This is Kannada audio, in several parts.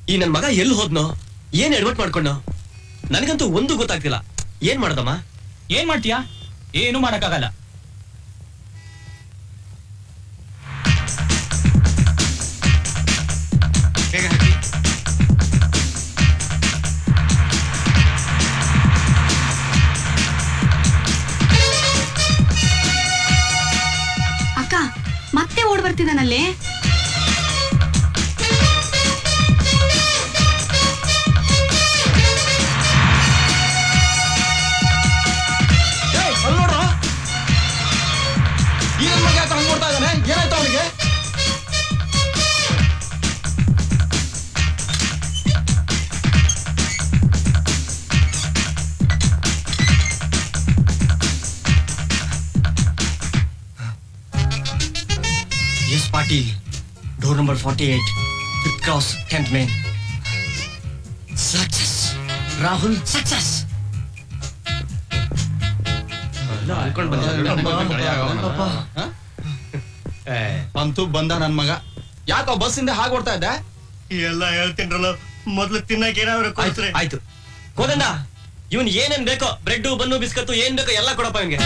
ಈ ನನ್ ಮಗ ಎಲ್ಲಿ ಹೋದ್ನೋ ಏನ್ ಎಡ್ವರ್ಟ್ ಮಾಡ್ಕೊಂಡೋ ನನಗಂತೂ ಒಂದು ಗೊತ್ತಾಗ್ತಿಲ್ಲ ಏನ್ ಮಾಡ್ದಮ್ಮ ಏನ್ ಮಾಡ್ತೀಯಾ ಏನು ಮಾಡಕ್ಕಾಗಲ್ಲ ಬೇಗ ಹಾಕಿ ಅಕ್ಕ ಮತ್ತೆ ಓಡ್ ಬರ್ತಿದ್ದಾನಲ್ಲಿ ಅಲ್ಲಿ ನೋಡ್ರ ಈ ನನ್ ಮಗ ಯಾಕೆ ಹಂಗ್ ನೋಡ್ತಾ ಇದ್ದಾನೆ ಏನಾಯ್ತು ಅವನಿಗೆ Yes, Patil. Door number 48. Fifth cross, 10th main. Success. Rahul, success. ಅನ್ಕೊಂಡ್ ಅಂತೂ ಬಂದ ನನ್ ಮಗ ಯಾಕೋ ಬಸ್ಸಿಂದ ಹಾಗೆ ಓಡ್ತಾ ಇದ್ದೆ ಎಲ್ಲ ಹೇಳ್ತೀನ್ರಲ್ಲ ಮೊದ್ಲು ತಿನ್ನಕ್ಕೆ ಏನಾದ್ರು ಆಯ್ತು ಆಯ್ತು ಕೋದಂಡ ಇವನ್ ಏನೇನ್ ಬೇಕೋ ಬ್ರೆಡ್ ಬನ್ನು ಬಿಸ್ಕತ್ತು ಏನ್ ಬೇಕೋ ಎಲ್ಲ ಕೊಡಪ್ಪ ಇವನ್ಗೆ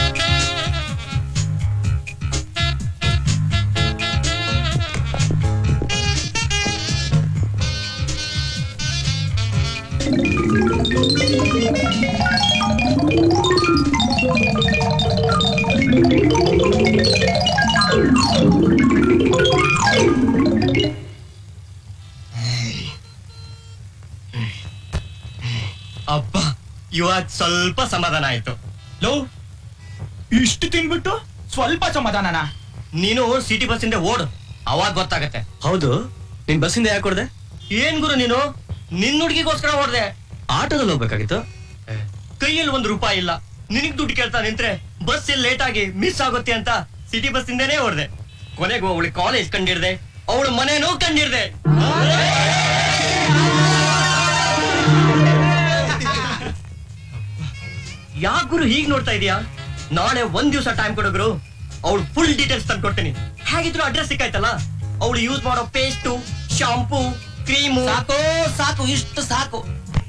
ಅಬ್ಬ ಇವಾಗ ಸ್ವಲ್ಪ ಸಮಾಧಾನ ಆಯ್ತು ಲೋ ಇಷ್ಟು ತಿನ್ಬಿಟ್ಟು ಸ್ವಲ್ಪ ಸಮಾಧಾನನ ನೀನು ಸಿಟಿ ಬಸ್ಸಿಂದ ಓಡು ಅವಾಗ ಗೊತ್ತಾಗತ್ತೆ ಹೌದು ನಿನ್ ಬಸ್ಸಿಂದ ಯಾಕೆ ಕೊಡ್ದೆ ಏನ್ ಗುರು ನೀನು ನಿನ್ ಹುಡುಗಿಗೋಸ್ಕರ ಓಡ್ದೆ ಆಟೋದಲ್ಲಿ ಹೋಗ್ಬೇಕಾಗಿತ್ತು ಕೈಯಲ್ಲಿ ಒಂದು ರೂಪಾಯಿ ಇಲ್ಲ ನಿನಗ್ ದುಡ್ಡು ಕೇಳ್ತಾ ನಿಂತ್ರೆ ಬಸ್ ಇಲ್ಲಿ ಲೇಟ್ ಆಗಿ ಮಿಸ್ ಆಗುತ್ತೆ ಅಂತ ಸಿಟಿ ಬಸ್ ಇಂದನೇ ಹೊಡ್ದೆ ಕೊನೆಗೂ ಅವಳು ಕಾಲೇಜ್ ಕಂಡಿಡ್ದೆ ಅವಳು ಮನೇನೂ ಕಂಡಿಡ್ದೆ ಯಾಕ್ ಗುರು ಹೀಗ್ ನೋಡ್ತಾ ಇದೀಯಾ ನಾಳೆ ಒಂದ್ ದಿವಸ ಟೈಮ್ ಕೊಡೋಗ್ರು ಅವಳು ಫುಲ್ ಡೀಟೇಲ್ಸ್ ತಂದು ಕೊಡ್ತೀನಿ ಹೇಗಿದ್ರು ಅಡ್ರೆಸ್ ಸಿಕ್ಕಾಯ್ತಲ್ಲ ಅವಳು ಯೂಸ್ ಮಾಡೋ ಪೇಸ್ಟು ಶಾಂಪೂ ಕ್ರೀಮು ಸಾಕು ಸಾಕು ಇಷ್ಟು ಸಾಕು